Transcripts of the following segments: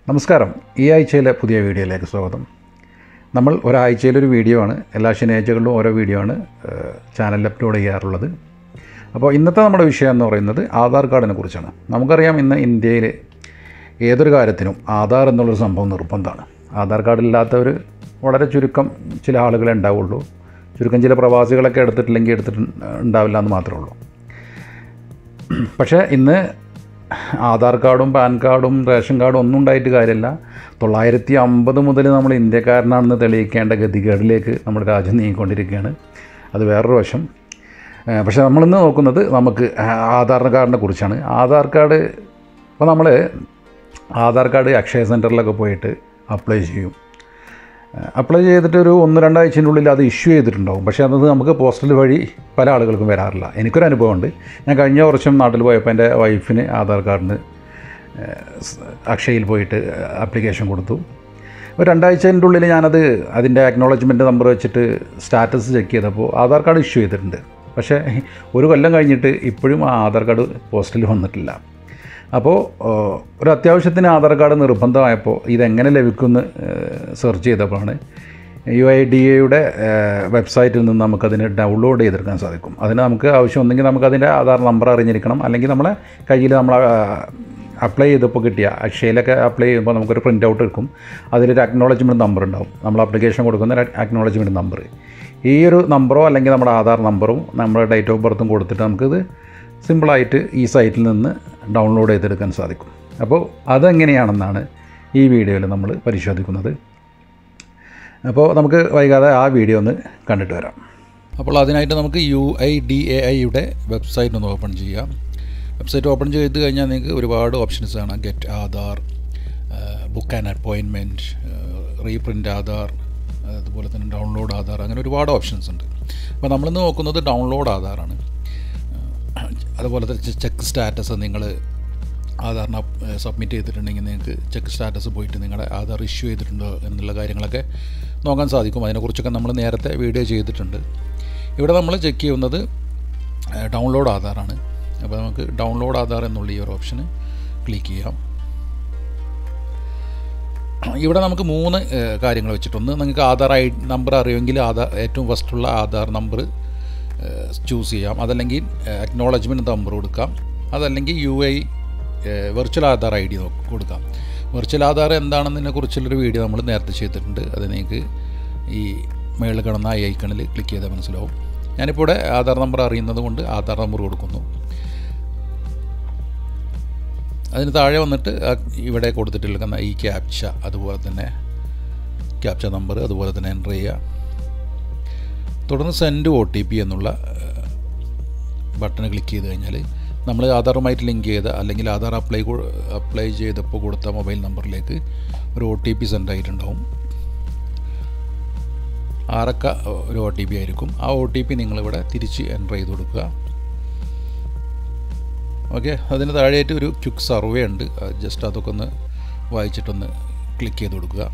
നമസ്കാരം ഈ ആഴ്ചയിലെ പുതിയ വീഡിയോയിലേക്ക് സ്വാഗതം നമ്മൾ ഒരാഴ്ചയിലൊരു വീഡിയോ ആണ് എല്ലാ ശനിയാഴ്ചകളിലും ഓരോ വീഡിയോ ആണ് ഏഹ്, ചാനലിൽ അപ്ലോഡ് ചെയ്യാറുള്ളത് അപ്പോൾ ഇന്നത്തെ നമ്മുടെ വിഷയം എന്ന് പറയുന്നത് ആധാർ കാർഡിനെ കുറിച്ചാണ് നമുക്കറിയാം ഇന്ന് ഇന്ത്യയിൽ ഏതൊരു കാര്യത്തിനും ആധാർ എന്നുള്ളൊരു സംഭവം നിർബന്ധമാണ് ആധാർ കാർഡില്ലാത്തവർ വളരെ ചുരുക്കം ചില ആളുകളെ ഉണ്ടാവുള്ളൂ ചുരുക്കം ചില പ്രവാസികളൊക്കെ എടുത്തിട്ടില്ലെങ്കിൽ എടുത്തിട്ട് ഉണ്ടാവില്ല എന്ന് മാത്രമേ ഉള്ളൂ പക്ഷേ ഇന്ന് ആധാർ കാർഡും പാൻ കാർഡും റേഷൻ കാർഡും ഒന്നും ഉണ്ടായിട്ട് കാര്യമില്ല തൊള്ളായിരത്തി അമ്പത് മുതൽ നമ്മൾ ഇന്ത്യക്കാരനാണെന്ന് തെളിയിക്കേണ്ട ഗതികേടിലേക്ക് നമ്മുടെ രാജ്യം നീങ്ങിക്കൊണ്ടിരിക്കുകയാണ് അത് വേറൊരു വശം ഏഹ് പക്ഷേ നമ്മളിന്ന് നോക്കുന്നത് നമുക്ക് ആധാർ കാർഡിനെ കുറിച്ചാണ് ആധാർ കാർഡ് ഇപ്പോൾ നമ്മൾ ആധാർ കാർഡ് അക്ഷയ സെൻറ്ററിലൊക്കെ പോയിട്ട് അപ്ലൈ ചെയ്യും അപ്ലൈ ചെയ്തിട്ട് ഒരു ഒന്ന് രണ്ടാഴ്ചൻ്റെ ഉള്ളിൽ അത് ഇഷ്യൂ ചെയ്തിട്ടുണ്ടാവും പക്ഷേ അത് നമുക്ക് പോസ്റ്റൽ വഴി പല ആളുകൾക്കും വരാറില്ല എനിക്കൊരു അനുഭവമുണ്ട് ഞാൻ കഴിഞ്ഞ വർഷം നാട്ടിൽ പോയപ്പോൾ എൻ്റെ വൈഫിന് ആധാർ കാർഡിന് ഏഹ്, സ് അക്ഷയയിൽ പോയിട്ട് ആപ്ലിക്കേഷൻ കൊടുത്തു ഒരു രണ്ടാഴ്ചൻ്റെ ഉള്ളിൽ ഞാനത് അതിൻ്റെ അക്നോളജ്മെൻറ്റ് നമ്പർ വെച്ചിട്ട് സ്റ്റാറ്റസ് ചെക്ക് ചെയ്തപ്പോൾ ആധാർ കാർഡ് ഇഷ്യൂ ചെയ്തിട്ടുണ്ട് പക്ഷേ ഒരു കൊല്ലം കഴിഞ്ഞിട്ട് ഇപ്പോഴും ആ ആധാർ കാർഡ് പോസ്റ്റിൽ വന്നിട്ടില്ല അപ്പോൾ ഏഹ്, ഒരു അത്യാവശ്യത്തിന് ആധാർ കാർഡ് നിർബന്ധമായപ്പോൾ ഇതെങ്ങനെ ലഭിക്കുമെന്ന് സെർച്ച് ചെയ്തപ്പോഴാണ് യു ഐ ഡി എയുടെ വെബ്സൈറ്റിൽ നിന്ന് നമുക്കതിന് ഡൗൺലോഡ് ചെയ്തെടുക്കാൻ സാധിക്കും അതിന് നമുക്ക് ആവശ്യം ഒന്നെങ്കിൽ നമുക്കതിൻ്റെ ആധാർ നമ്പർ അറിഞ്ഞിരിക്കണം അല്ലെങ്കിൽ നമ്മളെ കയ്യിൽ നമ്മൾ അപ്ലൈ ചെയ്തപ്പോൾ കിട്ടിയ അക്ഷയയിലൊക്കെ അപ്ലൈ ചെയ്യുമ്പോൾ നമുക്കൊരു പ്രിൻ്റ് ഔട്ട് എടുക്കും അതിലൊരു അക്നോളജ്മെൻറ്റ് നമ്പർ ഉണ്ടാവും നമ്മൾ ആപ്ലിക്കേഷൻ കൊടുക്കുന്ന ഒരു അക്നോളജ്മെൻറ്റ് നമ്പർ ഈ ഒരു നമ്പറോ അല്ലെങ്കിൽ നമ്മുടെ ആധാർ നമ്പറും നമ്മുടെ ഡേറ്റ് ഓഫ് ബർത്തും കൊടുത്തിട്ട് നമുക്കിത് സിമ്പിളായിട്ട് ഈ സൈറ്റിൽ നിന്ന് ഡൗൺലോഡ് ചെയ്തെടുക്കാൻ സാധിക്കും അപ്പോൾ അതെങ്ങനെയാണെന്നാണ് ഈ വീഡിയോയിൽ നമ്മൾ പരിശോധിക്കുന്നത് അപ്പോൾ നമുക്ക് വൈകാതെ ആ വീഡിയോ ഒന്ന് കണ്ടിട്ട് വരാം അപ്പോൾ അതിനായിട്ട് നമുക്ക് യു ഐ ഡി എ ഐയുടെ വെബ്സൈറ്റ് ഒന്ന് ഓപ്പൺ ചെയ്യാം വെബ്സൈറ്റ് ഓപ്പൺ ചെയ്ത് കഴിഞ്ഞാൽ നിങ്ങൾക്ക് ഒരുപാട് ഓപ്ഷൻസ് ആണ് get Aadhaar book and appointment reprint Aadhaar അതുപോലെ തന്നെ ഡൗൺലോഡ് ആധാർ അങ്ങനെ ഒരുപാട് ഓപ്ഷൻസ് ഉണ്ട് അപ്പോൾ നമ്മളിന്ന് നോക്കുന്നത് ഡൗൺലോഡ് ആധാറാണ് അതുപോലെ തന്നെ ചെക്ക് സ്റ്റാറ്റസ് നിങ്ങൾ ആധാറിന് സബ്മിറ്റ് ചെയ്തിട്ടുണ്ടെങ്കിൽ നിങ്ങൾക്ക് ചെക്ക് സ്റ്റാറ്റസ് പോയിട്ട് നിങ്ങളുടെ ആധാർ ഇഷ്യൂ ചെയ്തിട്ടുണ്ടോ എന്നുള്ള കാര്യങ്ങളൊക്കെ നോക്കാൻ സാധിക്കും അതിനെക്കുറിച്ചൊക്കെ നമ്മൾ നേരത്തെ വീഡിയോ ചെയ്തിട്ടുണ്ട് ഇവിടെ നമ്മൾ ചെക്ക് ചെയ്യുന്നത് ഡൗൺലോഡ് ആധാറാണ് അപ്പോൾ നമുക്ക് ഡൗൺലോഡ് ആധാർ എന്നുള്ള ഈ ഒരു ഓപ്ഷന് ക്ലിക്ക് ചെയ്യാം ഇവിടെ നമുക്ക് മൂന്ന് ഏഹ്, കാര്യങ്ങൾ വെച്ചിട്ടുണ്ട് നിങ്ങൾക്ക് ആധാർ ഐ നമ്പർ അറിയുമെങ്കിൽ ആധാർ ഏറ്റവും ഫസ്റ്റുള്ള ആധാർ നമ്പർ ചൂസ് ചെയ്യാം അതല്ലെങ്കിൽ അക്നോളജ്മെൻറ്റ് നമ്പർ കൊടുക്കാം അതല്ലെങ്കിൽ U I virtual Aadhaar I D കൊടുക്കാം വെർച്വൽ ആധാർ എന്താണെന്നതിനെ കുറിച്ചുള്ളൊരു വീഡിയോ നമ്മൾ നേരത്തെ ചെയ്തിട്ടുണ്ട് അത് നിങ്ങൾക്ക് ഈ മേളിൽ കാണുന്ന ഐ ഐക്കണിൽ ക്ലിക്ക് ചെയ്താൽ മനസ്സിലാവും ഞാനിപ്പോൾ ഇവിടെ ആധാർ നമ്പർ അറിയുന്നത് കൊണ്ട് ആധാർ നമ്പർ കൊടുക്കുന്നു അതിന് താഴെ വന്നിട്ട് ആ ഇവിടെ കൊടുത്തിട്ടിരിക്കുന്ന ഈ ക്യാപ്ച അതുപോലെ തന്നെ ക്യാപ്ച നമ്പർ അതുപോലെ തന്നെ എൻ്റർ ചെയ്യുക തുടർന്ന് സെൻഡ് ഒ ടി പി എന്നുള്ള ബട്ടൺ ക്ലിക്ക് ചെയ്ത് കഴിഞ്ഞാൽ നമ്മൾ ആധാറുമായിട്ട് ലിങ്ക് ചെയ്ത അല്ലെങ്കിൽ ആധാർ അപ്ലൈ അപ്ലൈ ചെയ്തപ്പോൾ കൊടുത്ത മൊബൈൽ നമ്പറിലേക്ക് ഒരു ഒ ടി പി സെൻഡ് ആയിട്ടുണ്ടാവും ആറക്ക ഒരു ഒ ടി പി ആയിരിക്കും ആ ഒ ടി പി നിങ്ങളിവിടെ തിരിച്ച് എൻ്റർ ചെയ്ത് കൊടുക്കുക ഓക്കെ അതിന് താഴെയായിട്ട് ഒരു ക്വിക്ക് സർവേ ഉണ്ട് ജസ്റ്റ് അതൊക്കെ ഒന്ന് വായിച്ചിട്ടൊന്ന് ക്ലിക്ക് ചെയ്ത് കൊടുക്കുക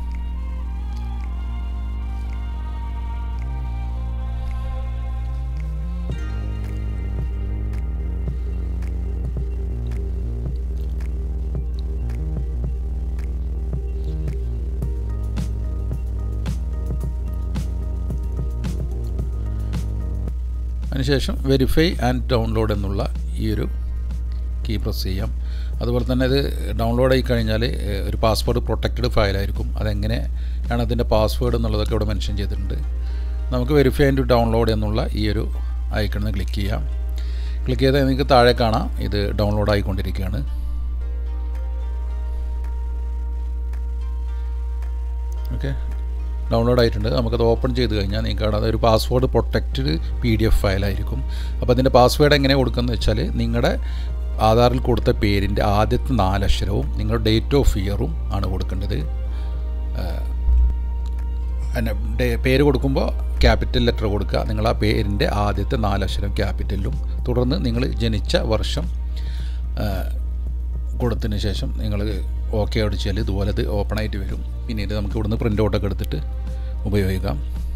അതിനുശേഷം വെരിഫൈ ആൻഡ് ഡൗൺലോഡ് എന്നുള്ള ഈ ഒരു കീ പ്രസ് ചെയ്യാം അതുപോലെ തന്നെ ഇത് ഡൗൺലോഡ് ആയി കഴിഞ്ഞാൽ ഏഹ്, ഒരു പാസ്വേഡ് പ്രൊട്ടക്റ്റഡ് ഫയലായിരിക്കും അതെങ്ങനെയാണ് അതിൻ്റെ പാസ്വേഡ് എന്നുള്ളതൊക്കെ ഇവിടെ മെൻഷൻ ചെയ്തിട്ടുണ്ട് നമുക്ക് വെരിഫൈ ആൻഡ് ഡൗൺലോഡ് എന്നുള്ള ഈ ഒരു ഐക്കണിൽ ക്ലിക്ക് ചെയ്യാം ക്ലിക്ക് ചെയ്താൽ നിങ്ങൾക്ക് താഴെ കാണാം ഇത് ഡൗൺലോഡ് ആയിക്കൊണ്ടിരിക്കുകയാണ് ഓക്കെ ഡൗൺലോഡ് ആയിട്ടുണ്ട് നമുക്കത് ഓപ്പൺ ചെയ്ത് കഴിഞ്ഞാൽ നിങ്ങൾക്ക് കാണാതെ ഒരു password protected P D F ഫയലായിരിക്കും അപ്പോൾ അതിൻ്റെ പാസ്വേഡ് എങ്ങനെ കൊടുക്കുന്നത് വെച്ചാൽ നിങ്ങളുടെ ആധാറിൽ കൊടുത്ത പേരിൻ്റെ ആദ്യത്തെ നാലക്ഷരവും നിങ്ങളുടെ ഡേറ്റ് ഓഫ് ഇയറും ആണ് കൊടുക്കേണ്ടത് പിന്നെ ഡേ- പേര് കൊടുക്കുമ്പോൾ ക്യാപിറ്റൽ ലെറ്റർ കൊടുക്കുക നിങ്ങൾ ആ പേരിൻ്റെ ആദ്യത്തെ നാലക്ഷരം ക്യാപിറ്റലിലും തുടർന്ന് നിങ്ങൾ ജനിച്ച വർഷം ആ, കൊടുത്തതിന് ശേഷം നിങ്ങൾ ഓക്കെ അടിച്ചാൽ ഇതുപോലെ ഇത് ഓപ്പൺ ആയിട്ട് വരും പിന്നീട് നമുക്ക് ഇവിടുന്ന് പ്രിൻ്റ് ഔട്ടൊക്കെ എടുത്തിട്ട് ഉപയോഗിക്കാം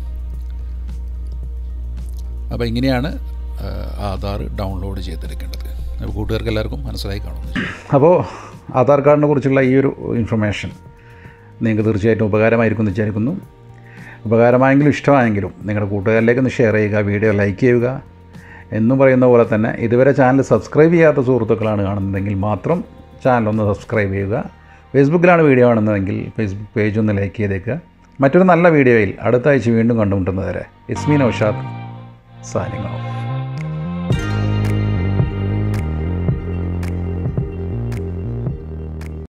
അപ്പോൾ ഇങ്ങനെയാണ് ആ, ആധാർ ഡൗൺലോഡ് ചെയ്തെടുക്കേണ്ടത് അപ്പോൾ കൂട്ടുകാർക്ക് എല്ലാവർക്കും മനസ്സിലായി കാണും അപ്പോൾ ആധാർ കാർഡിനെ കുറിച്ചുള്ള ഈ ഒരു ഇൻഫർമേഷൻ നിങ്ങൾക്ക് തീർച്ചയായിട്ടും ഉപകാരമായിരിക്കും എന്ന് വിചാരിക്കുന്നു ഉപകാരമായെങ്കിലും ഇഷ്ടമായെങ്കിലും നിങ്ങളുടെ കൂട്ടുകാരിലേക്ക് ഒന്ന് ഷെയർ ചെയ്യുക വീഡിയോ ലൈക്ക് ചെയ്യുക എന്നും പറയുന്ന പോലെ തന്നെ ഇതുവരെ ചാനൽ സബ്സ്ക്രൈബ് ചെയ്യാത്ത സുഹൃത്തുക്കളാണ് കാണുന്നതെങ്കിൽ മാത്രം ചാനൽ ഒന്ന് സബ്സ്ക്രൈബ് ചെയ്യുക ഫേസ്ബുക്കിലാണ് വീഡിയോ കാണുന്നതെങ്കിൽ ഫേസ്ബുക്ക് പേജ് ഒന്ന് ലൈക്ക് ചെയ്തേക്കുക മറ്റൊരു നല്ല വീഡിയോയിൽ അടുത്ത ആഴ്ച വീണ്ടും കണ്ടുമുട്ടുന്നതുവരെ ഇസ്മീൻ ഔഷാദ് സാനിങ് ഓഫ്